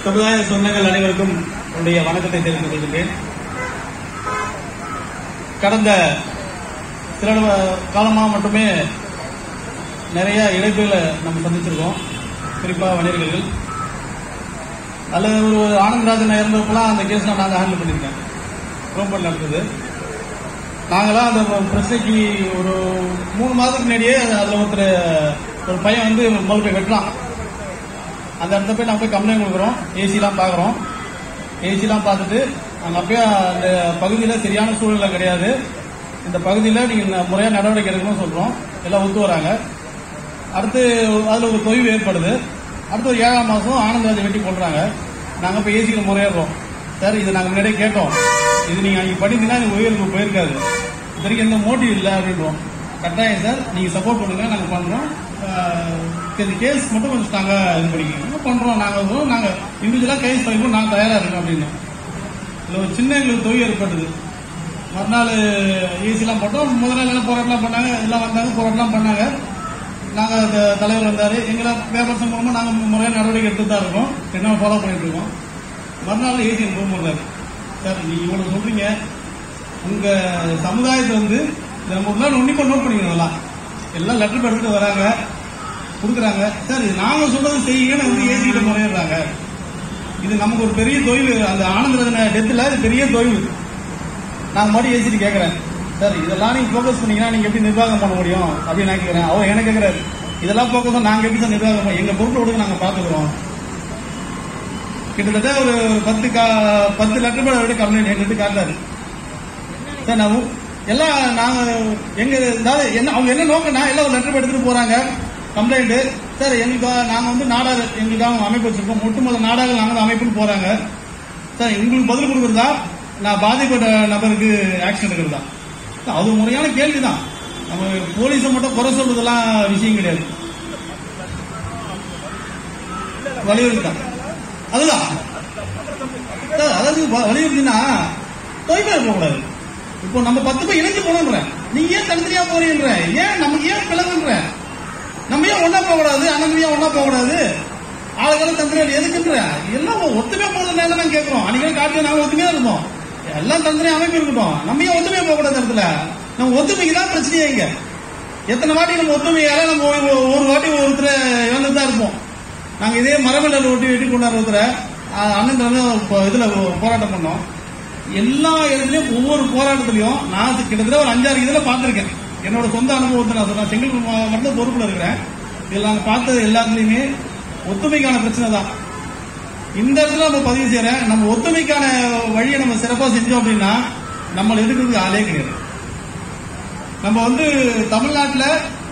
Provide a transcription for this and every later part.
சமுதாய சொந்தங்கள் அனைவருக்கும் என்னுடைய வணக்கத்தை தெரிவித்துக் கொள்கிறேன் கடந்த சில காலமாக மட்டுமே நிறைய இழப்புகளை நம்ம சந்திச்சிருக்கோம் குறிப்பாக வணிகர்கள் அதில் ஒரு ஆனந்தராஜன் இறந்தப்பெல்லாம் அந்த கேஸ் நாங்கள் ஹேண்டில் பண்ணியிருக்கேன் குரோம்பல் நடந்தது நாங்களாம் அந்த பிரச்சனைக்கு ஒரு மூணு மாதத்துக்கு முன்னாடியே அதில் ஒருத்தர் ஒரு பையன் வந்து முதல் போய் வெட்டலாம் அந்த இடத்துல போய் நாங்கள் போய் கம்ப்ளைண்ட் கொடுக்குறோம் ஏசிலாம் பார்க்குறோம் ஏசிலாம் பார்த்துட்டு நாங்கள் அப்பயே அந்த பகுதியில் சரியான சூழ்நிலை கிடையாது இந்த பகுதியில் நீங்கள் முறையாக நடவடிக்கை எடுக்கணும்னு சொல்கிறோம் எல்லாம் ஒத்து வராங்க அடுத்து அதில் ஒரு தொய்வு ஏற்படுது அடுத்து ஒரு ஏழாம் மாதம் ஆனந்தராஜை வெட்டி கொள்றாங்க நாங்கள் இப்போ ஏசியில் முறையிடுறோம் சார் இது நாங்கள் முன்னாடியே கேட்டோம் இது நீங்கள் அங்கே பண்ணியிருந்தீங்கன்னா இது உயர்வுக்கு போயிருக்காது இது வரைக்கும் எந்த மோட்டிவ் இல்லை அப்படின்றோம் கட்டாயம் சார் நீங்கள் சப்போர்ட் பண்ணுங்க நாங்கள் பண்ணுறோம் இந்த கேஸ் மட்டும் கொஞ்சம் நாங்கள் இது பண்ணிக்கோங்க பண்ணுறோம் நாங்கள் நாங்கள் இண்டிவிஜுவலாக கேஸ் பண்ணிப்போம் நான் தயாராக இருக்கேன் அப்படின்னு இதில் ஒரு சின்ன எங்களுக்கு தொய்வு ஏற்பட்டது மறுநாள் ஏசிலாம் போட்டோம் முதல் நாள் எல்லாம் போராட்டம்லாம் பண்ணாங்க எல்லாம் வந்தாங்க போராட்டம்லாம் பண்ணாங்க நாங்கள் அந்த தலைவர் வந்தார் எங்களை பேப்பர்ஸ் மூலமாக நாங்கள் முறையாக நடவடிக்கை எடுத்து தான் இருக்கோம் என்ன ஃபாலோ பண்ணிட்டு இருக்கோம் மறுநாள் ஏசி ஃபோன் பண்ணாரு சார் நீங்க இவ்வளவு சொல்றீங்க உங்க சமுதாயத்தை வந்து இந்த நம்ம ஒரு நாள் உன்னிப்பா நோட் பண்ணிக்கணும் எல்லாம் எல்லாம் லெட்டர் எடுத்துட்டு வராங்க கொடுக்குறாங்க சார் இது நாங்க சொல்றது செய்யுங்கன்னு வந்து ஏசிக்கிட்ட முறையிடுறாங்க இது நமக்கு ஒரு பெரிய தொய்வு அந்த ஆனந்தரதன டெத்தில் இது பெரிய தொய்வு நான் மறுபடியும் ஏசிட்டு கேட்கறேன் சார் இதெல்லாம் நீங்க ஃபோக்கஸ் பண்ணீங்கன்னா நீங்க எப்படி நிர்வாகம் பண்ண முடியும் அப்படின்னு நான் கேட்கறேன் அவர் என்ன கேட்கறாரு இதெல்லாம் ஃபோக்கஸ் நாங்க எப்படி சார் நிர்வாகம் பண்ண எங்க பொறுப்பை விடுங்க நாங்க பாத்துக்கிறோம் கிட்டத்தட்ட ஒரு பத்து கா- பத்து லட்சம் ரூபாய் வரைக்கும் கம்ப்ளைண்ட் எங்கிட்ட காட்டாரு சார் நான் உ- எல்லாம் நாங்க எங்க அதாவது என்ன அவங்க என்ன நோக்கம்னா எல்லாம் ஒரு லெட்டர் எடுத்துட்டு போறாங்க கம்ப்ளைண்ட் சார் எங்களுக்காக நாங்க வந்து நாடாக எங்களுக்காக அமைப்பு வச்சிருக்கோம் ஒட்டுமொத்த நாடாக நாங்க தான் அமைப்புன்னு போறாங்க சார் உங்களுக்கு பதில் கொடுக்குறதா நான் பாதிக்கப்பட்ட நபருக்கு ஆக்ஷன் எடுக்கிறதா சார், அது முறையான கேள்விதான் நம்ம போலீஸை மட்டும் குறை சொல்றதெல்லாம் விஷயம் கிடையாது வலியுறுத்தான் அதுதான் சார், அதாவது வ- வலியுறுத்தினா தொய்மை இருக்கக்கூடாது இப்போ நம்ம பத்து பேர் இணைஞ்சு போனோன்ற நீ ஏன் தனித்தனியா போறீன்ற ஏன் நமக்கு ஏன் பிளவுன்ற நம்ம ஏன் ஒன்னா போக கூடாது அண்ணன் ஏன் ஒன்னா போக கூடாது ஆளுகளும் தந்திரியா எதுக்குன்ற எல்லாம் ஒத்துமையா போறது நேரம் கேட்கிறோம் அன்னைக்கு காட்டு நாங்க ஒத்துமையா இருந்தோம் எல்லாம் தந்திரியா அமைப்பு இருக்கட்டும் நம்ம ஏன் ஒத்துமையா போக கூடாது இடத்துல நம்ம ஒத்துமைக்கு தான் பிரச்சனையே இங்க எத்தனை வாட்டி நம்ம ஒத்துமையால நம்ம ஒரு- ஒரு வாட்டி ஒருத்தர் இழந்து தான் இருப்போம் நாங்க இதே மரமல்ல ஒட்டி வெட்டி கொண்டாடுற ஒருத்தர அண்ணன் தலைமையில ஒரு போ- இதுல ஒரு போராட்டம் பண்ணோம் எல்லா இடத்துலயும் ஒவ்வொரு போராட்டத்திலையும் நான் கிட்டத்தட்ட ஒரு அஞ்சாறு இதுல பார்த்திருக்கேன் என்னோட சொந்த அனுபவத்தை நான் சொல்றேன் செங்கல் மட்டும் பொறுப்புல இருக்கிறேன் இதுல நாங்க பார்த்தது எல்லாத்துலயுமே ஒத்துமைக்கான பிரச்சனை தான் இந்த இடத்துல நம்ம பதிவு செய்யறேன் நம்ம ஒத்துமைக்கான வழியை நம்ம சிறப்பா செஞ்சோம் அப்படின்னா நம்மள எதிர்க்கிறதுக்கு ஆளே கிடையாது நம்ம வந்து தமிழ்நாட்டுல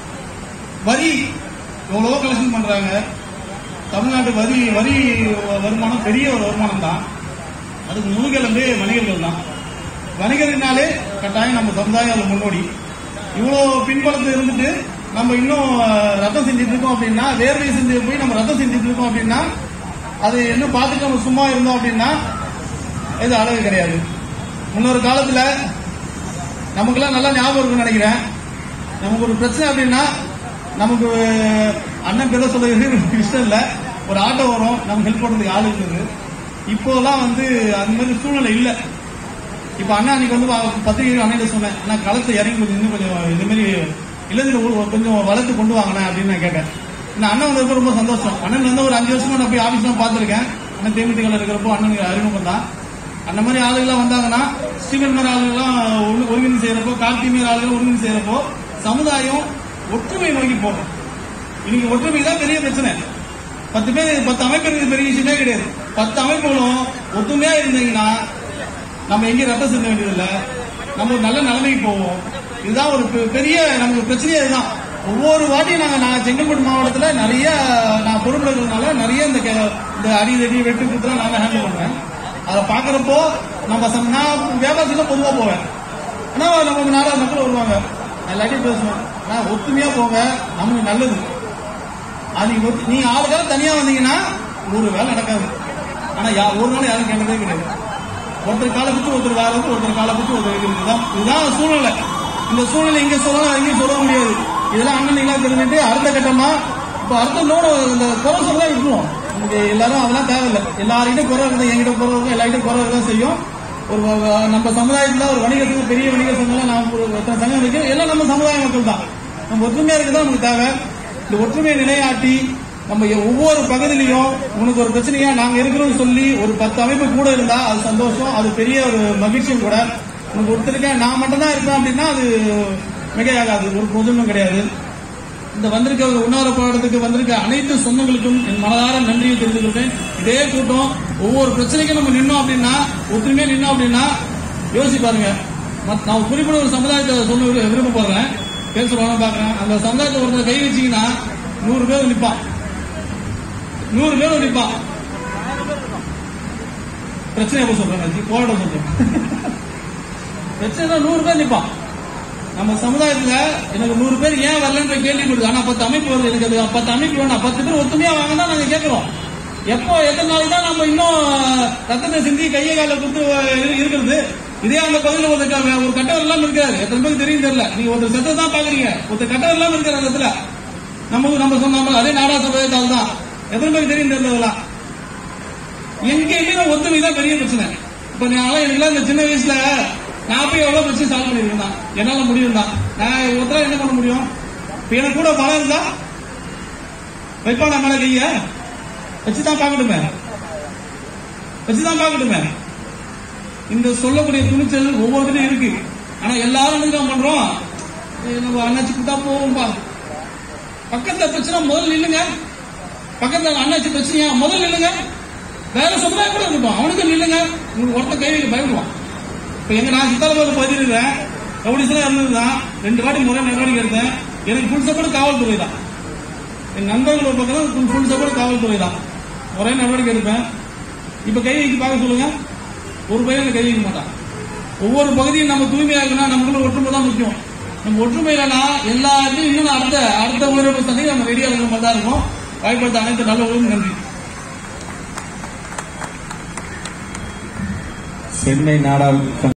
வரி எவ்வளவோ கலெக்ஷன் பண்றாங்க தமிழ்நாட்டு வரி வரி வருமானம் பெரிய ஒரு வருமானம் தான் அதுக்கு முழுகிழம்பே வணிகர்கள் தான் வணிகர்னாலே கட்டாயம் நம்ம சமுதாயம் அதுல முன்னோடி இவ்வளோ பின்பலத்தில் இருந்துட்டு நம்ம இன்னும் அஹ், ரத்தம் செஞ்சுட்டு இருக்கோம் அப்படின்னா வேர்வை செஞ்சு போய் நம்ம ரத்தம் செஞ்சுட்டு இருக்கோம் அப்படின்னா அது இன்னும் பார்த்துட்டு நம்ம சும்மா இருந்தோம் அப்படின்னா இது அழகு கிடையாது முன்னொரு காலத்துல நமக்கெல்லாம் நல்லா ஞாபகம் இருக்கும்னு நினைக்கிறேன் நமக்கு ஒரு பிரச்சனை அப்படின்னா நமக்கு அண்ணன் பேர சொல்றது இஷ்டம் இல்ல ஒரு ஆட்டோ வரும் நமக்கு ஹெல்ப் பண்றதுக்கு ஆள் இருக்குது இப்போலாம் வந்து அந்த மாதிரி சூழ்நிலை இல்ல இப்ப அண்ணா அன்னைக்கு வந்து வா- பத்திரிகை அண்ணன் சொன்னேன் அண்ணா களத்தை இறங்கி கொஞ்சம் இன்னும் கொஞ்சம் இந்த மாதிரி இளைஞர் ஊ- கொஞ்சம் வளர்த்து கொண்டு வாங்கினேன் அப்படின்னு நான் கேட்டேன் இந்த அண்ணன் வந்து ரொம்ப சந்தோஷம் அண்ணன் வந்து ஒரு அஞ்சு வருஷமா நான் போய் ஆபீஸ்லாம் பார்த்திருக்கேன் அண்ணன் தேமுதிக இருக்கிறப்போ அண்ணனுக்கு அறிமுகம் தான் அந்த மாதிரி ஆளுகள்லாம் வந்தாங்கன்னா ஸ்ரீமன் மாதிரி ஆளுகள்லாம் ஒண்ணு- ஒருங்கிணைந்து செய்யறப்போ கார்த்தி மாதிரி ஆளுகள் ஒருங்கிணைந்து செய்யறப்போ சமுதாயம் ஒற்றுமை நோக்கி போகும் இன்னைக்கு ஒற்றுமை தான் பெரிய பிரச்சனை பத்து பேர் பத்து அமைப்பு இருக்கிறது பெரிய விஷயமே கிடையாது பத்து அமைப்புகளும் ஒத்துமையா இருந்தீங்கன்னா நம்ம எங்கேயும் ரத்தம் செஞ்ச வேண்டியதில்ல நம்ம ஒரு நல்ல நிலைமைக்கு போவோம் இதுதான் ஒரு பெ- பெரிய நமக்கு பிரச்சனையே இதுதான் ஒவ்வொரு வாட்டியும் நாங்க நான் செங்கல்பட்டு மாவட்டத்துல நிறைய நான் பொறுப்புல இருக்கிறதுனால நிறைய இந்த கே- இந்த அடி தடி வெட்டு குத்துலாம் நான் ஹேண்டில் பண்றேன் அதை பாக்குறப்போ நம்ம சம்- நான் வியாபாரத்துல பொதுவா போவேன் ஆனா நம்ம நாலாவது மக்கள் வருவாங்க நான் எல்லாத்தையும் பேசுவேன் நான் ஒத்துமையா போங்க நமக்கு நல்லது அது நீங்க ஒத்து- நீங்க ஆளுக்காக தனியா வந்தீங்கன்னா ஒரு வேலை நடக்காது ஆனா யா- ஒரு நாள் யாரும் கேட்டதே கிடையாது ஒருத்தர் காலை குத்து ஒருத்தர் வேலை குத்து ஒருத்தர் காலை குத்து ஒருத்தர் இது. இதுதான் இதுதான் சூழ்நிலை இந்த சூழ்நிலை இங்க சொல்லலாம் எங்கேயும் சொல்ல முடியாது இதெல்லாம் அண்ணன் நீங்களா தெரிஞ்சுட்டு அடுத்த கட்டமா இப்ப அடுத்த நோட இந்த குறை சொல்ல விட்டுருவோம் நமக்கு எல்லாரும் அதெல்லாம் தேவையில்லை எல்லார்கிட்டும் குறை இருக்குது என்கிட்ட குறை இருக்கும் எல்லார்கிட்டும் குறை தான் செய்யும் ஒரு வ- நம்ம சமுதாயத்துல ஒரு வணிக சங்கம் பெரிய வணிக சங்கம் நாம் ஒரு எத்தனை சங்கம் இருக்கு எல்லாம் நம்ம சமுதாய மக்கள் தான் நம்ம ஒற்றுமையா இருக்குதான் நமக்கு தேவை இந்த ஒற்றுமையை நிலையாட்டி நம்ம எ- ஒவ்வொரு பகுதியிலையும் உனக்கு ஒரு பிரச்சனையா நாங்க இருக்கிறோம்னு சொல்லி ஒரு பத்து அமைப்பு கூட இருந்தா அது சந்தோஷம் அது பெரிய ஒரு மகிழ்ச்சியும் கூட உனக்கு ஒருத்தருக்கே நான் மட்டும் தான் இருப்பேன் அப்படின்னா அது மிகையாகாது ஒரு பிரயோஜனமும் கிடையாது இந்த வந்திருக்க ஒரு உண்ணாவிர போராட்டத்துக்கு வந்திருக்க அனைத்து சொந்தங்களுக்கும் என் மனதார நன்றியை தெரிவித்துக் கொள்கிறேன் இதே கூட்டம் ஒவ்வொரு பிரச்சனைக்கும் நம்ம நின்னோம் அப்படின்னா ஒற்றுமையா நின்னோம் அப்படின்னா யோசிச்சு பாருங்க மத்- நான் குறிப்பிட்ட ஒரு சமுதாயத்தை சொல்ல விரு- விருப்பப்படுறேன் பேசுறவங்க பாக்குறேன் அந்த சமுதாயத்தை ஒருத்தர் கை வச்சீங்கன்னா நூறு பேர் நிப்பான் நூறு பேர் நிப்பான் பிரச்சனை எப்ப சொல்றேன் போராட்டம் சொல்றேன் பிரச்சனை நூறு பேர் நிப்பான் நம்ம சமுதாயத்துல எனக்கு நூறு பேர் ஏன் வரலன்ற கேள்வி கொடுது ஆனா பத்து அமைப்பு வருது எனக்கு அது பத்து அமைப்பு வேணும் பத்து பேர் ஒத்துமையா வாங்கினா நாங்க கேட்கிறோம் எப்போ எத்தனை நாள் தான் நம்ம இன்னும் ரத்தத்தை சிந்தி கையை கால கொடுத்து இரு- இருக்கிறது இதே அந்த பகுதியில் ஒரு க- ஒரு கட்டவர் எல்லாம் இருக்காரு எத்தனை பேருக்கு தெரியும் தெரியல நீங்க ஒருத்தர் செத்தை தான் பாக்குறீங்க ஒருத்தர் கட்டவர் எல்லாம் இருக்காரு அந்த இடத்துல நம்ம நம்ம சொன்ன அதே நாடா சமுதாயத்தால் தான் எத்தனை பேருக்கு தெரியும் தெரியல இதெல்லாம் எங்கேயுமே ஒத்துமை தான் பெரிய பிரச்சனை இப்ப நான் எனக்குலாம் இந்த சின்ன வயசுல நான் போய் எவ்வளவு பிரச்சனை சால்வ் பண்ணிருக்கேன் தான். என்னால முடியும் தான் நான் ஒருத்தர என்ன பண்ண முடியும் இப்ப எனக்கு கூட பணம் இருந்தா வைப்பானா மேல கைய வச்சுதான் பாக்கட்டுமே வச்சுதான் பாக்கட்டுமே இந்த சொல்லக்கூடிய துணிச்சல் ஒவ்வொருத்தரும் இருக்கு ஆனா எல்லாரும் என்ன பண்றோம் ஏய், நம்ம அண்ணாச்சி கூட்டா போவோம்பா பக்கத்துல பிரச்சனை முதல்ல நில்லுங்க பக்கத்துல அண்ணாச்சி பிரச்சனையா முதல்ல நில்லுங்க வேற சமுதாயம் கூட இருக்கட்டும் அவனுக்கு நில்லுங்க உங்களுக்கு ஒருத்த கை வைக்க பயப்படுவான் இப்ப எங்க நான் சித்தாரபாத பகுதியில் இருக்கேன் ரவுடிஸ்லாம் இருந்ததுதான் ரெண்டு வாட்டி முறை நடவடிக்கை எடுத்தேன் எனக்கு ஃபுல் சப்போர்ட் காவல்துறை தான் என் நண்பர்கள் ஒரு பக்கம் ஃபுல் சப்போர்ட் காவல்துறை தான் ஒரே நடவடிக்கை எடுப்பேன் இப்ப கை வைக்க பார்க்க சொல்லுங்க ஒரு பையன் கை வைக்க மாட்டான் ஒவ்வொரு பகுதியும் நம்ம தூய்மையா இருக்கணும் நமக்குள்ள ஒற்றுமை தான் முக்கியம் நம்ம ஒற்றுமை இல்லைன்னா எல்லா இடத்தையும் இன்னும் அடுத்த அடுத்த உயிரிழப்பு சந்தைக்கு நம்ம ரெடியா இருக்கிற மாதிரி தான் இருக்கும் வாய்ப்படுத்த அனைத்து நல்லவர்களும் நன்றி சென்னை நாடாளுமன்ற